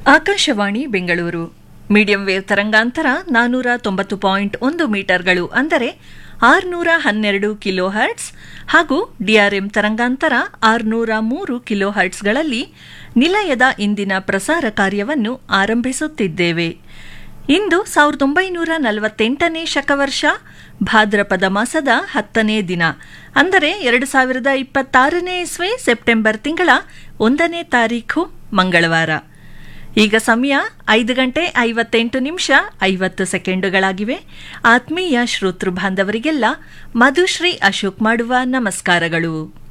Akashvani Bengaluru medium wave ತರಂಗಾಂತರ ನಾನ್ನೂರ ತೊಂಬತ್ತು ಪಾಯಿಂಟ್ ಒಂದು ಮೀಟರ್ಗಳು ಅಂದರೆ ಆರುನೂರ ಹನ್ನೆರಡು ಕಿಲೋ ಹರ್ಟ್ಸ್ ಹಾಗೂ ಡಿಆರ್ಎಂ ತರಂಗಾಂತರ ಆರುನೂರ ಮೂರು ಕಿಲೋ ಹರ್ಟ್ಸ್ಗಳಲ್ಲಿ ನಿಲಯದ ಇಂದಿನ ಪ್ರಸಾರ ಕಾರ್ಯವನ್ನು ಆರಂಭಿಸುತ್ತಿದ್ದೇವೆ ಇಂದು ಸಾವಿರದ ಒಂಬೈನೂರ ನಲವತ್ತೆಂಟನೇ ಶಕವರ್ಷ ಭಾದ್ರಪದ ಮಾಸದ ಹತ್ತನೇ ದಿನ ಅಂದರೆ ಎರಡು ಸಾವಿರದ ಇಪ್ಪತ್ತಾರನೇ ಇಸ್ವೆ ಸೆಪ್ಟೆಂಬರ್ ತಿಂಗಳ ಒಂದನೇ ತಾರೀಖು ಮಂಗಳವಾರ ಈಗ ಸಮಯ ಐದು ಗಂಟೆ ಐವತ್ತೆಂಟು ನಿಮಿಷ ಐವತ್ತು ಸೆಕೆಂಡುಗಳಾಗಿವೆ ಆತ್ಮೀಯ ಶ್ರೋತೃ ಬಾಂಧವರಿಗೆಲ್ಲ ಮಧುಶ್ರೀ ಅಶೋಕ್ ಮಾಡುವ ನಮಸ್ಕಾರಗಳು